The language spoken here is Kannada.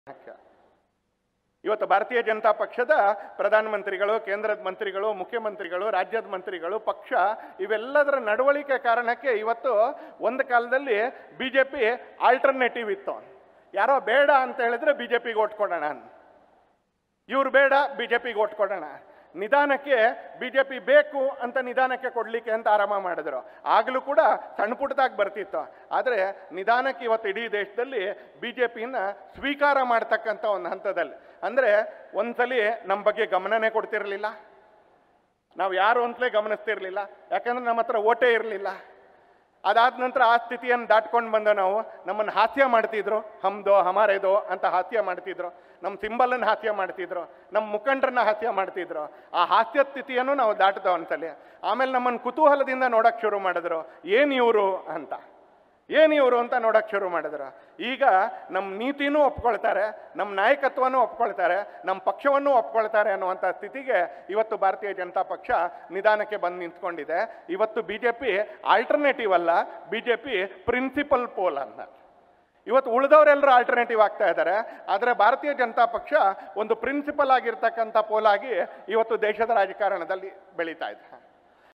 ಇವತ್ತು ಭಾರತೀಯ ಜನತಾ ಪಕ್ಷದ ಪ್ರಧಾನಮಂತ್ರಿಗಳು ಕೇಂದ್ರದ ಮಂತ್ರಿಗಳು ಮುಖ್ಯಮಂತ್ರಿಗಳು ರಾಜ್ಯದ ಮಂತ್ರಿಗಳು ಪಕ್ಷ ಇವೆಲ್ಲದರ ನಡವಳಿಕೆ ಕಾರಣಕ್ಕೆ ಇವತ್ತು ಒಂದು ಕಾಲದಲ್ಲಿ ಬಿ ಜೆ ಪಿ ಆಲ್ಟರ್ನೇಟಿವ್ ಇತ್ತು ಯಾರೋ ಬೇಡ ಅಂತ ಹೇಳಿದ್ರೆ ಬಿ ಜೆ ಪಿಗೆ ಓಟ್ ಕೊಡೋಣ ಅಂತ. ಇವ್ರು ಬೇಡ ಬಿ ಜೆ ಪಿಗೆ ಓಟ್ ಕೊಡೋಣ ನಿಧಾನಕ್ಕೆ ಬಿ ಜೆ ಪಿ ಬೇಕು ಅಂತ ನಿಧಾನಕ್ಕೆ ಕೊಡಲಿಕ್ಕೆ ಅಂತ ಆರಂಭ ಮಾಡಿದ್ರು ಆಗಲೂ ಕೂಡ ಸಣ್ಣ ಪುಟ್ಟದಾಗಿ ಬರ್ತಿತ್ತು ಆದರೆ ನಿಧಾನಕ್ಕೆ ಇವತ್ತು ಇಡೀ ದೇಶದಲ್ಲಿ ಬಿ ಜೆ ಪಿನ ಸ್ವೀಕಾರ ಮಾಡ್ತಕ್ಕಂಥ ಒಂದು ಹಂತದಲ್ಲಿ ಅಂದರೆ ಒಂದ್ಸಲಿ ನಮ್ಮ ಬಗ್ಗೆ ಗಮನನೇ ಕೊಡ್ತಿರಲಿಲ್ಲ ನಾವು ಯಾರು ಅಂತಲೇ ಗಮನಿಸ್ತಿರ್ಲಿಲ್ಲ ಯಾಕಂದ್ರೆ ನಮ್ಮ ಹತ್ರ ಓಟೇ ಇರಲಿಲ್ಲ ಅದಾದ ನಂತರ ಆ ಸ್ಥಿತಿಯನ್ನು ದಾಟ್ಕೊಂಡು ಬಂದ ನಾವು ನಮ್ಮನ್ನು ಹಾಸ್ಯ ಮಾಡ್ತಿದ್ರು ಹಮ್ದೋ ಹಮಾರೇದೋ ಅಂತ ಹಾಸ್ಯ ಮಾಡ್ತಿದ್ರು ನಮ್ಮ ಸಿಂಬಲನ್ನು ಹಾಸ್ಯ ಮಾಡ್ತಿದ್ರು ನಮ್ಮ ಮುಖಂಡರನ್ನ ಹಾಸ್ಯ ಮಾಡ್ತಿದ್ರು ಆ ಹಾಸ್ಯ ಸ್ಥಿತಿಯನ್ನು ನಾವು ದಾಟಿದೋ ಒಂದ್ಸಲಿ ಆಮೇಲೆ ನಮ್ಮನ್ನು ಕುತೂಹಲದಿಂದ ನೋಡಕ್ಕೆ ಶುರು ಮಾಡಿದ್ರು ಏನು ಇವರು ಅಂತ ಏನು ಇವರು ಅಂತ ನೋಡಕ್ಕೆ ಶುರು ಮಾಡಿದ್ರು ಈಗ ನಮ್ಮ ನೀತಿನೂ ಒಪ್ಕೊಳ್ತಾರೆ ನಮ್ಮ ನಾಯಕತ್ವನೂ ಒಪ್ಕೊಳ್ತಾರೆ ನಮ್ಮ ಪಕ್ಷವನ್ನು ಒಪ್ಕೊಳ್ತಾರೆ ಅನ್ನುವಂಥ ಸ್ಥಿತಿಗೆ ಇವತ್ತು ಭಾರತೀಯ ಜನತಾ ಪಕ್ಷ ನಿಧಾನಕ್ಕೆ ಬಂದು ನಿಂತ್ಕೊಂಡಿದೆ ಇವತ್ತು ಬಿ ಜೆ ಪಿ ಆಲ್ಟರ್ನೇಟಿವ್ ಅಲ್ಲ B J P principal pole ಅಂತ ಇವತ್ತು ಉಳಿದವರೆಲ್ಲರೂ ಆಲ್ಟರ್ನೇಟಿವ್ ಆಗ್ತಾ ಇದ್ದಾರೆ ಆದರೆ ಭಾರತೀಯ ಜನತಾ ಪಕ್ಷ ಒಂದು ಪ್ರಿನ್ಸಿಪಲ್ ಆಗಿರ್ತಕ್ಕಂಥ ಪೋಲಾಗಿ ಇವತ್ತು ದೇಶದ ರಾಜಕಾರಣದಲ್ಲಿ ಬೆಳೀತಾ ಇದೆ